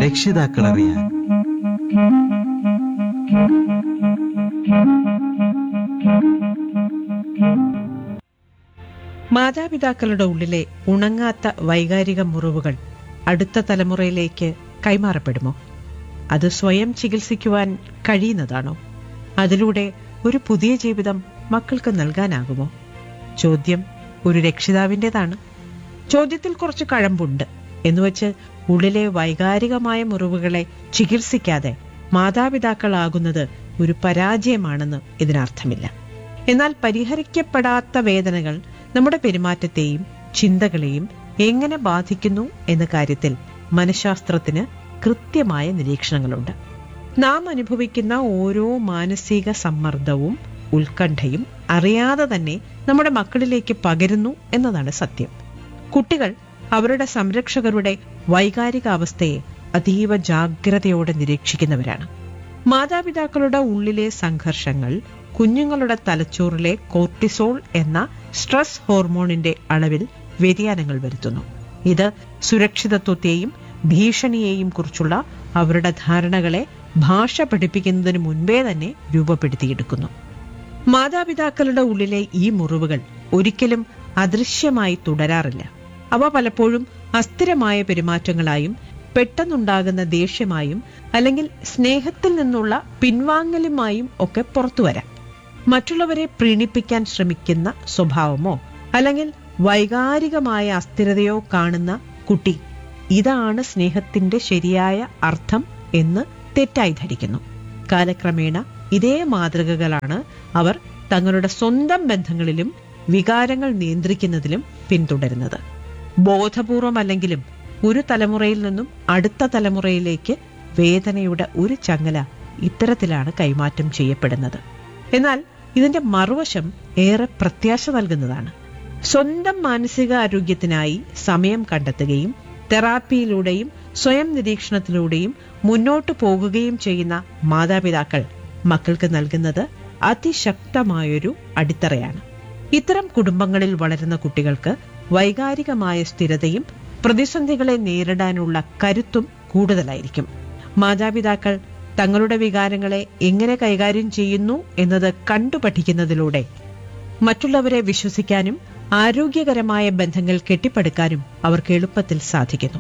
രക്ഷിതാക്കൾ അറിയാൻ മാതാപിതാക്കളുടെ ഉള്ളിലെ ഉണങ്ങാത്ത വൈകാരിക മുറിവുകൾ അടുത്ത തലമുറയിലേക്ക് കൈമാറപ്പെടുമോ അത് സ്വയം ചികിത്സിക്കുവാൻ കഴിയുന്നതാണോ അതിലൂടെ ഒരു പുതിയ ജീവിതം മക്കൾക്ക് നൽകാനാകുമോ ചോദ്യം ഒരു രക്ഷിതാവിൻ്റെതാണ് ചോദ്യത്തിൽ കുറച്ച് കഴമ്പുണ്ട് എന്നുവച്ച് ഉള്ളിലെ വൈകാരികമായ മുറിവുകളെ ചികിത്സിക്കാതെ മാതാപിതാക്കളാകുന്നത് ഒരു പരാജയമാണെന്ന് ഇതിനർത്ഥമില്ല എന്നാൽ പരിഹരിക്കപ്പെടാത്ത വേദനകൾ നമ്മുടെ പെരുമാറ്റത്തെയും ചിന്തകളെയും എങ്ങനെ ബാധിക്കുന്നു എന്ന കാര്യത്തിൽ മനഃശാസ്ത്രത്തിന് കൃത്യമായ നിരീക്ഷണങ്ങളുണ്ട് നാം അനുഭവിക്കുന്ന ഓരോ മാനസിക സമ്മർദ്ദവും ഉത്കണ്ഠയും അറിയാതെ തന്നെ നമ്മുടെ മക്കളിലേക്ക് പകരുന്നു എന്നതാണ് സത്യം കുട്ടികൾ അവരുടെ സംരക്ഷകരുടെ വൈകാരികാവസ്ഥയെ അതീവ ജാഗ്രതയോടെ നിരീക്ഷിക്കുന്നവരാണ് മാതാപിതാക്കളുടെ ഉള്ളിലെ സംഘർഷങ്ങൾ കുഞ്ഞുങ്ങളുടെ തലച്ചോറിലെ കോർട്ടിസോൾ എന്ന സ്ട്രെസ് ഹോർമോണിന്റെ അളവിൽ വ്യതിയാനങ്ങൾ വരുത്തുന്നു ഇത് സുരക്ഷിതത്വത്തെയും ഭീഷണിയെയും കുറിച്ചുള്ള അവരുടെ ധാരണകളെ ഭാഷ പഠിപ്പിക്കുന്നതിന് മുൻപേ തന്നെ രൂപപ്പെടുത്തിയെടുക്കുന്നു മാതാപിതാക്കളുടെ ഉള്ളിലെ ഈ മുറിവുകൾ ഒരിക്കലും അദൃശ്യമായി തുടരാറില്ല അവ പലപ്പോഴും അസ്ഥിരമായ പെരുമാറ്റങ്ങളായും പെട്ടെന്നുണ്ടാകുന്ന ദേഷ്യമായും അല്ലെങ്കിൽ സ്നേഹത്തിൽ നിന്നുള്ള പിൻവാങ്ങലുമായും ഒക്കെ പുറത്തുവരാം മറ്റുള്ളവരെ പ്രീണിപ്പിക്കാൻ ശ്രമിക്കുന്ന സ്വഭാവമോ അല്ലെങ്കിൽ വൈകാരികമായ അസ്ഥിരതയോ കാണുന്ന കുട്ടി ഇതാണ് സ്നേഹത്തിന്റെ ശരിയായ അർത്ഥം എന്ന് തെറ്റായി ധരിക്കുന്നു കാലക്രമേണ ഇതേ മാതൃകകളാണ് അവർ തങ്ങളുടെ സ്വന്തം ബന്ധങ്ങളിലും വികാരങ്ങൾ നിയന്ത്രിക്കുന്നതിലും പിന്തുടരുന്നത് ബോധപൂർവമല്ലെങ്കിലും ഒരു തലമുറയിൽ നിന്നും അടുത്ത തലമുറയിലേക്ക് വേദനയുടെ ഒരു ചങ്ങല ഇത്തരത്തിലാണ് കൈമാറ്റം ചെയ്യപ്പെടുന്നത് എന്നാൽ ഇതിന്റെ മറുവശം ഏറെ പ്രത്യാശ നൽകുന്നതാണ് സ്വന്തം മാനസിക ആരോഗ്യത്തിനായി സമയം കണ്ടെത്തുകയും തെറാപ്പിയിലൂടെയും സ്വയം നിരീക്ഷണത്തിലൂടെയും മുന്നോട്ടു പോകുകയും ചെയ്യുന്ന മാതാപിതാക്കൾ മക്കൾക്ക് നൽകുന്നത് അതിശക്തമായൊരു അടിത്തറയാണ് ഇത്തരം കുടുംബങ്ങളിൽ വളരുന്ന കുട്ടികൾക്ക് വൈകാരികമായ സ്ഥിരതയും പ്രതിസന്ധികളെ നേരിടാനുള്ള കരുത്തും കൂടുതലായിരിക്കും മാതാപിതാക്കൾ തങ്ങളുടെ വികാരങ്ങളെ എങ്ങനെ കൈകാര്യം ചെയ്യുന്നു എന്നത് കണ്ടു പഠിക്കുന്നതിലൂടെ മറ്റുള്ളവരെ വിശ്വസിക്കാനും ആരോഗ്യകരമായ ബന്ധങ്ങൾ കെട്ടിപ്പടുക്കാനും അവർക്ക് എളുപ്പത്തിൽ സാധിക്കുന്നു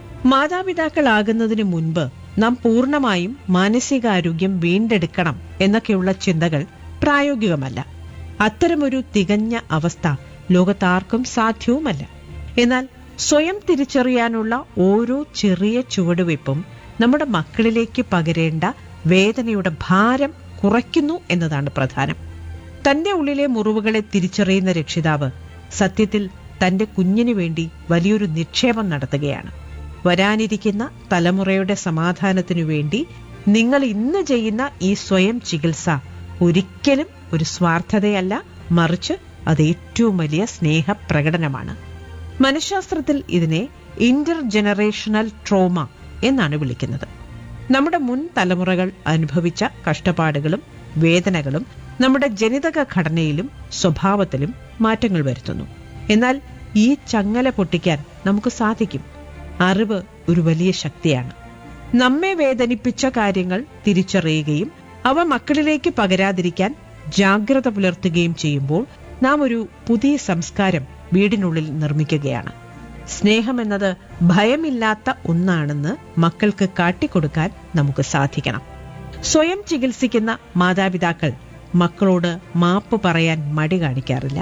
മാതാപിതാക്കളാകുന്നതിന് മുൻപ് നാം പൂർണ്ണമായും മാനസികാരോഗ്യം വീണ്ടെടുക്കണം എന്നൊക്കെയുള്ള ചിന്തകൾ പ്രായോഗികമല്ല അത്തരമൊരു തികഞ്ഞ അവസ്ഥ ലോകത്താർക്കും സാധ്യവുമല്ല എന്നാൽ സ്വയം തിരിച്ചറിയാനുള്ള ഓരോ ചെറിയ ചുവടുവയ്പും നമ്മുടെ മക്കളിലേക്ക് പകരേണ്ട വേദനയുടെ ഭാരം കുറയ്ക്കുന്നു എന്നതാണ് പ്രധാനം തന്റെ ഉള്ളിലെ മുറിവുകളെ തിരിച്ചറിയുന്ന രക്ഷിതാവ് സത്യത്തിൽ തന്റെ കുഞ്ഞിനു വേണ്ടി വലിയൊരു നിക്ഷേപം നടത്തുകയാണ് വരാനിരിക്കുന്ന തലമുറയുടെ സമാധാനത്തിനു വേണ്ടി നിങ്ങൾ ഇന്ന് ചെയ്യുന്ന ഈ സ്വയം ചികിത്സ ഒരിക്കലും ഒരു സ്വാർത്ഥതയല്ല മറിച്ച് അത് ഏറ്റവും വലിയ സ്നേഹപ്രകടനമാണ് മനഃശാസ്ത്രത്തിൽ ഇതിനെ ഇന്റർ ജനറേഷണൽ ട്രോമ എന്നാണ് വിളിക്കുന്നത് നമ്മുടെ മുൻ തലമുറകൾ അനുഭവിച്ച കഷ്ടപ്പാടുകളും വേദനകളും നമ്മുടെ ജനിതക ഘടനയിലും സ്വഭാവത്തിലും മാറ്റങ്ങൾ വരുത്തുന്നു എന്നാൽ ഈ ചങ്ങല പൊട്ടിക്കാൻ നമുക്ക് സാധിക്കും അറിവ് ഒരു വലിയ ശക്തിയാണ് നമ്മെ വേദനിപ്പിച്ച കാര്യങ്ങൾ തിരിച്ചറിയുകയും അവ മക്കളിലേക്ക് പകരാതിരിക്കാൻ ജാഗ്രത പുലർത്തുകയും ചെയ്യുമ്പോൾ നാം ഒരു പുതിയ സംസ്കാരം വീടിനുള്ളിൽ നിർമ്മിക്കുകയാണ് സ്നേഹമെന്നത് ഭയമില്ലാത്ത ഒന്നാണെന്ന് മക്കൾക്ക് കാട്ടിക്കൊടുക്കാൻ നമുക്ക് സാധിക്കണം സ്വയം ചികിത്സിക്കുന്ന മാതാപിതാക്കൾ മക്കളോട് മാപ്പ് പറയാൻ മടി കാണിക്കാറില്ല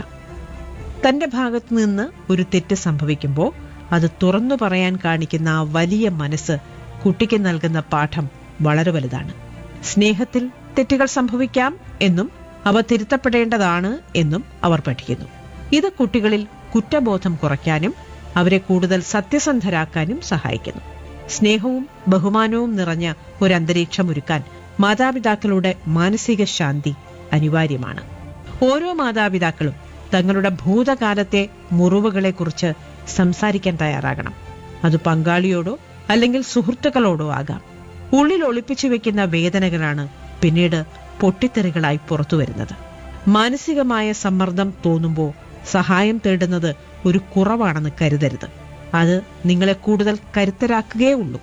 തന്റെ ഭാഗത്തു നിന്ന് ഒരു തെറ്റ് സംഭവിക്കുമ്പോൾ അത് തുറന്നു പറയാൻ കാണിക്കുന്ന ആ വലിയ മനസ്സ് കുട്ടിക്ക് നൽകുന്ന പാഠം വളരെ വലുതാണ് സ്നേഹത്തിൽ തെറ്റുകൾ സംഭവിക്കാം എന്നും അവ തിരുത്തപ്പെടേണ്ടതാണ് എന്നും അവർ പഠിക്കുന്നു ഇത് കുട്ടികളിൽ കുറ്റബോധം കുറയ്ക്കാനും അവരെ കൂടുതൽ സത്യസന്ധരാക്കാനും സഹായിക്കുന്നു സ്നേഹവും ബഹുമാനവും നിറഞ്ഞ ഒരു അന്തരീക്ഷം ഒരുക്കാൻ മാതാപിതാക്കളുടെ മാനസിക ശാന്തി അനിവാര്യമാണ് ഓരോ മാതാപിതാക്കളും തങ്ങളുടെ ഭൂതകാലത്തെ മുറിവുകളെക്കുറിച്ച് സംസാരിക്കാൻ തയ്യാറാകണം അത് പങ്കാളിയോടോ അല്ലെങ്കിൽ സുഹൃത്തുക്കളോടോ ആകാം ഉള്ളിൽ ഒളിപ്പിച്ചു വെക്കുന്ന വേദനകളാണ് പിന്നീട് പൊട്ടിത്തെറികളായി പുറത്തുവരുന്നത് മാനസികമായ സമ്മർദ്ദം തോന്നുമ്പോൾ സഹായം തേടുന്നത് ഒരു കുറവാണെന്ന് കരുതരുത് അത് നിങ്ങളെ കൂടുതൽ കരുത്തരാക്കുകയേ ഉള്ളൂ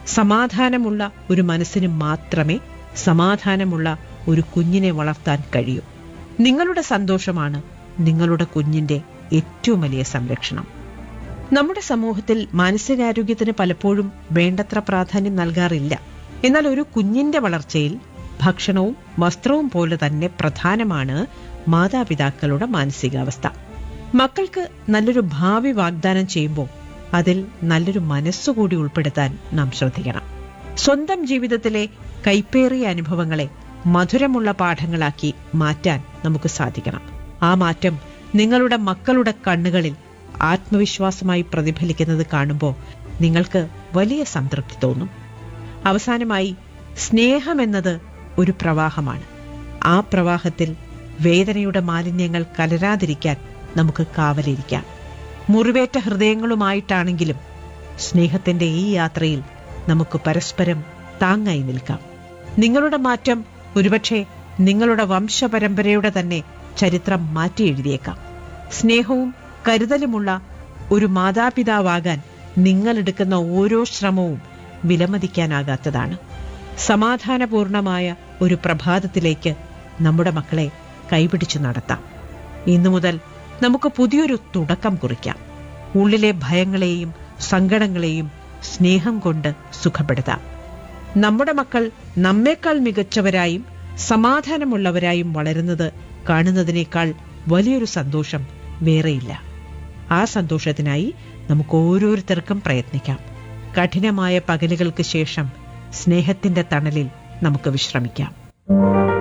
സമാധാനമുള്ള ഒരു മനസ്സിന് മാത്രമേ സമാധാനമുള്ള ഒരു കുഞ്ഞിനെ വളർത്താൻ കഴിയൂ നിങ്ങളുടെ സന്തോഷമാണ് നിങ്ങളുടെ കുഞ്ഞിന്റെ ഏറ്റവും വലിയ സംരക്ഷണം നമ്മുടെ സമൂഹത്തിൽ മാനസികാരോഗ്യത്തിന് പലപ്പോഴും വേണ്ടത്ര പ്രാധാന്യം നൽകാറില്ല എന്നാൽ ഒരു കുഞ്ഞിന്റെ വളർച്ചയിൽ ഭക്ഷണവും വസ്ത്രവും പോലെ തന്നെ പ്രധാനമാണ് മാതാപിതാക്കളുടെ മാനസികാവസ്ഥ മക്കൾക്ക് നല്ലൊരു ഭാവി വാഗ്ദാനം ചെയ്യുമ്പോൾ അതിൽ നല്ലൊരു മനസ്സുകൂടി ഉൾപ്പെടുത്താൻ നാം ശ്രദ്ധിക്കണം സ്വന്തം ജീവിതത്തിലെ കൈപ്പേറിയ അനുഭവങ്ങളെ മധുരമുള്ള പാഠങ്ങളാക്കി മാറ്റാൻ നമുക്ക് സാധിക്കണം ആ മാറ്റം നിങ്ങളുടെ മക്കളുടെ കണ്ണുകളിൽ ആത്മവിശ്വാസമായി പ്രതിഫലിക്കുന്നത് കാണുമ്പോൾ നിങ്ങൾക്ക് വലിയ സംതൃപ്തി തോന്നും അവസാനമായി സ്നേഹമെന്നത് ഒരു പ്രവാഹമാണ് ആ പ്രവാഹത്തിൽ വേദനയുടെ മാലിന്യങ്ങൾ കലരാതിരിക്കാൻ നമുക്ക് കാവലിരിക്കാം മുറിവേറ്റ ഹൃദയങ്ങളുമായിട്ടാണെങ്കിലും സ്നേഹത്തിന്റെ ഈ യാത്രയിൽ നമുക്ക് പരസ്പരം താങ്ങായി നിൽക്കാം നിങ്ങളുടെ മാറ്റം ഒരുപക്ഷെ നിങ്ങളുടെ വംശപരമ്പരയുടെ തന്നെ ചരിത്രം മാറ്റി എഴുതിയേക്കാം സ്നേഹവും കരുതലുമുള്ള ഒരു മാതാപിതാവാകാൻ നിങ്ങളെടുക്കുന്ന ഓരോ ശ്രമവും വിലമതിക്കാനാകാത്തതാണ് സമാധാനപൂർണമായ ഒരു പ്രഭാതത്തിലേക്ക് നമ്മുടെ മക്കളെ കൈപിടിച്ചു നടത്താം ഇന്നു മുതൽ നമുക്ക് പുതിയൊരു തുടക്കം കുറിക്കാം ഉള്ളിലെ ഭയങ്ങളെയും സങ്കടങ്ങളെയും സ്നേഹം കൊണ്ട് സുഖപ്പെടുത്താം നമ്മുടെ മക്കൾ നമ്മേക്കാൾ മികച്ചവരായും സമാധാനമുള്ളവരായും വളരുന്നത് കാണുന്നതിനേക്കാൾ വലിയൊരു സന്തോഷം വേറെയില്ല ആ സന്തോഷത്തിനായി നമുക്ക് ഓരോരുത്തർക്കും പ്രയത്നിക്കാം കഠിനമായ പകലുകൾക്ക് ശേഷം സ്നേഹത്തിന്റെ തണലിൽ നമുക്ക് വിശ്രമിക്കാം